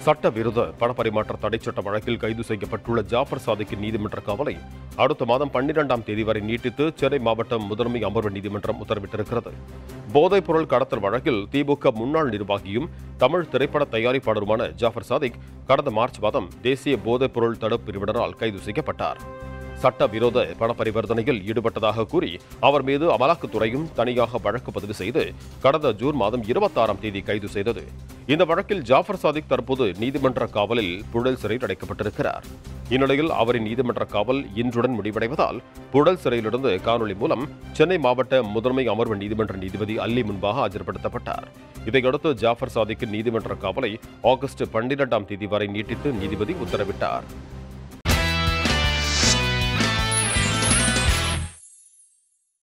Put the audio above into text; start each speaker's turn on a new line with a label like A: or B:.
A: சட்டவிரோத பணப்பரிமாற்ற தடைச்சட்ட வழக்கில் கைது செய்யப்பட்டுள்ள ஜாஃபர் சாதிக்கின் நீதிமன்ற காவலை அடுத்த மாதம் பன்னிரெண்டாம் தேதி வரை நீட்டித்து சென்னை மாவட்டம் முதன்மை அமர்வு நீதிமன்றம் உத்தரவிட்டிருக்கிறது போதைப் பொருள் கடத்தல் வழக்கில் திமுக முன்னாள் நிர்வாகியும் தமிழ் திரைப்பட தயாரிப்பாளருமான ஜாஃபர் சாதிக் கடந்த மார்ச் மாதம் தேசிய போதைப் பொருள் தடுப்பு பிரிவினரால் கைது செய்யப்பட்டார் சட்டவிரோத பண பரிவர்த்தனையில் ஈடுபட்டதாக கூறி அவர் மீது அமலாக்கத்துறையும் தனியாக வழக்கு பதிவு செய்து கடந்த ஜூன் மாதம் இருபத்தாறாம் தேதி கைது செய்தது இந்த வழக்கில் ஜாஃபர் சாதிக் தற்போது நீதிமன்ற காவலில் புழல் சிறையில் அடைக்கப்பட்டிருக்கிறார் இந்நிலையில் அவரின் நீதிமன்ற காவல் இன்றுடன் முடிவடைவதால் புழல் சிறையிலிருந்து காணொலி மூலம் சென்னை மாவட்ட முதன்மை அமர்வு நீதிமன்ற நீதிபதி அல்லி முன்பாக ஆஜர்படுத்தப்பட்டார் இதையடுத்து ஜாஃபர் சாதிக்கின் நீதிமன்ற காவலை ஆகஸ்ட் பன்னிரெண்டாம் தேதி வரை நீட்டித்து நீதிபதி உத்தரவிட்டார்